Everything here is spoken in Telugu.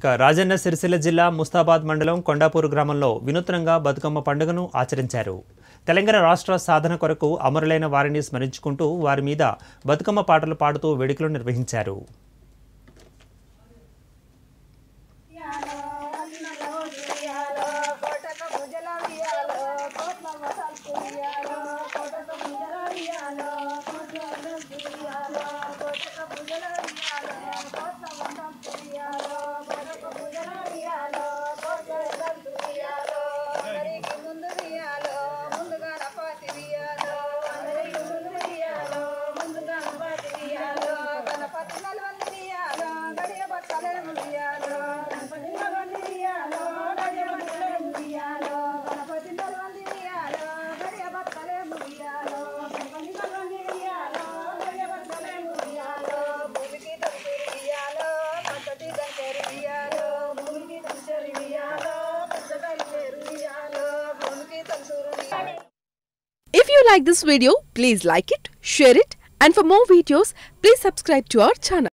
ఇక రాజన్న సిరిసిల్ల జిల్లా ముస్తాబాద్ మండలం కొండాపూర్ గ్రామంలో వినూత్నంగా బతుకమ్మ పండుగను ఆచరించారు తెలంగాణ రాష్ట్ర సాధన కొరకు అమరులైన వారిని స్మరించుకుంటూ వారి మీద బతుకమ్మ పాటలు పాడుతూ వేడుకలు నిర్వహించారు If you like this video, please like it, share it, and for more videos, please subscribe to our channel.